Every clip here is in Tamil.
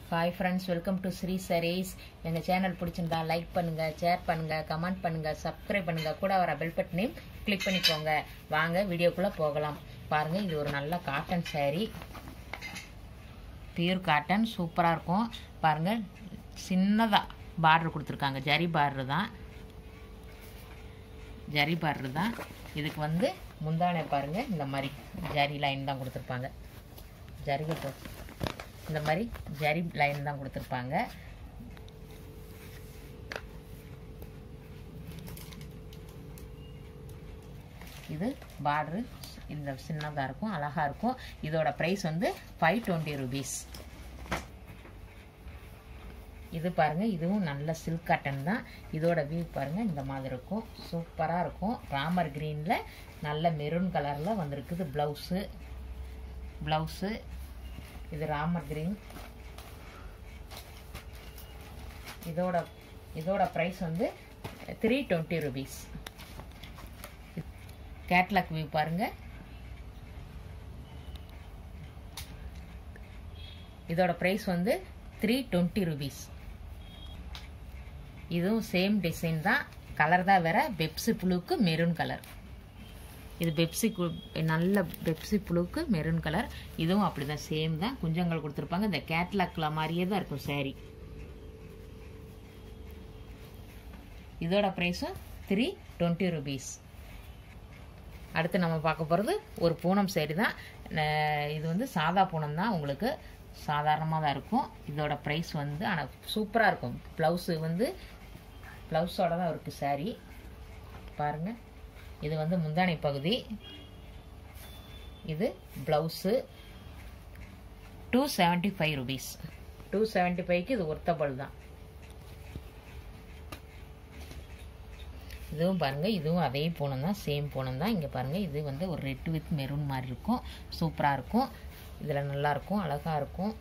hi friends welcome to Sri saris எங்கள் சேனல் பிடிச்சிருந்தா லைக் பண்ணுங்க ஷேர் பண்ணுங்க கமெண்ட் பண்ணுங்க சப்ஸ்கிரைப் பண்ணுங்க கூட வர பெல் பட்டனையும் கிளிக் பண்ணிக்கோங்க வாங்க வீடியோக்குள்ளே போகலாம் பாருங்க இது ஒரு நல்ல காட்டன் saree பியூர் காட்டன் சூப்பராக இருக்கும் பாருங்க சின்னதாக பார்டர் கொடுத்துருக்காங்க ஜரி பார்டர் தான் ஜரி பார்டர் தான் இதுக்கு வந்து முந்தானை பாருங்க இந்த மாதிரி ஜரி லைன் தான் கொடுத்துருப்பாங்க ஜரிகை போட்டு இந்த மாதிரி ஜரி லைன் தான் கொடுத்துருப்பாங்க இது பார்டரு இந்த சின்னதாக இருக்கும் அழகாக இருக்கும் இதோட ப்ரைஸ் வந்து ஃபைவ் டுவெண்ட்டி ருபீஸ் இது பாருங்க இதுவும் நல்ல சில்க் காட்டன் தான் இதோட வியூ பாருங்க இந்த மாதிரி இருக்கும் சூப்பராக இருக்கும் ராமர் கிரீனில் நல்ல மெரூன் கலரில் வந்திருக்குது ப்ளவுஸு ப்ளவுஸு இது ராமர் கிரீன் இதோட இதோட ப்ரைஸ் வந்து three twenty rupees catalogue view பாருங்க இதோட ப்ரைஸ் வந்து த்ரீ டுவெண்ட்டி ருபீஸ் இதுவும் சேம் டிசைன் தான் கலர் தான் வேற பெப்சி புழுக்கு மெரூன் கலர் இது பெப்சி நல்ல பெப்சி புழுக்கு மெரூன் கலர் இதுவும் அப்படிதான் சேம் தான் குஞ்சங்கள் கொடுத்துருப்பாங்க இந்த கேட்லாக்ல மாதிரியே தான் இருக்கும் சாரி இதோட ப்ரைஸும் த்ரீ டுவெண்ட்டி ருபீஸ் அடுத்து நம்ம பார்க்க போகிறது ஒரு பூனம் சேரீ தான் இது வந்து சாதா பூனம் தான் உங்களுக்கு சாதாரணமாக தான் இருக்கும் இதோட ப்ரைஸ் வந்து ஆனால் சூப்பராக இருக்கும் ப்ளவுஸு வந்து ப்ளவுஸோட தான் இருக்குது சாரீ பாருங்கள் இது வந்து முந்தானை பகுதி இது blouse two seventy five rupees two seventy ஃபைவ்க்கு இது ஒர்த்தபிள் தான் இதுவும் பாருங்கள் இதுவும் அதே பூனம் தான் சேம் பூனம் தான் இங்கே பாருங்கள் இது வந்து ஒரு ரெட் வித் மெரூன் மாதிரி இருக்கும் சூப்பராக இருக்கும் இதில் நல்லாயிருக்கும் அழகாக இருக்கும்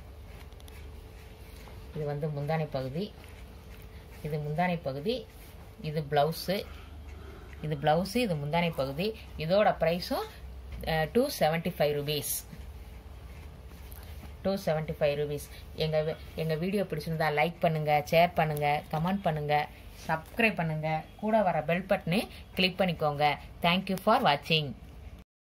இது வந்து முந்தானை பகுதி இது முந்தானை பகுதி இது ப்ளவுஸு இது ப்ளவுஸு இது முந்தானை பகுதி இதோட ப்ரைஸும் two seventy five rupees two seventy five rupees எங்கள் எங்கள் வீடியோ பிடிச்சிருந்தா லைக் பண்ணுங்கள் ஷேர் பண்ணுங்கள் கமெண்ட் பண்ணுங்கள் சப்ஸ்கிரைப் பண்ணுங்கள் கூட வர பெல் பட்டனே கிளிக் பண்ணிக்கோங்க தேங்க்யூ ஃபார் வாட்சிங்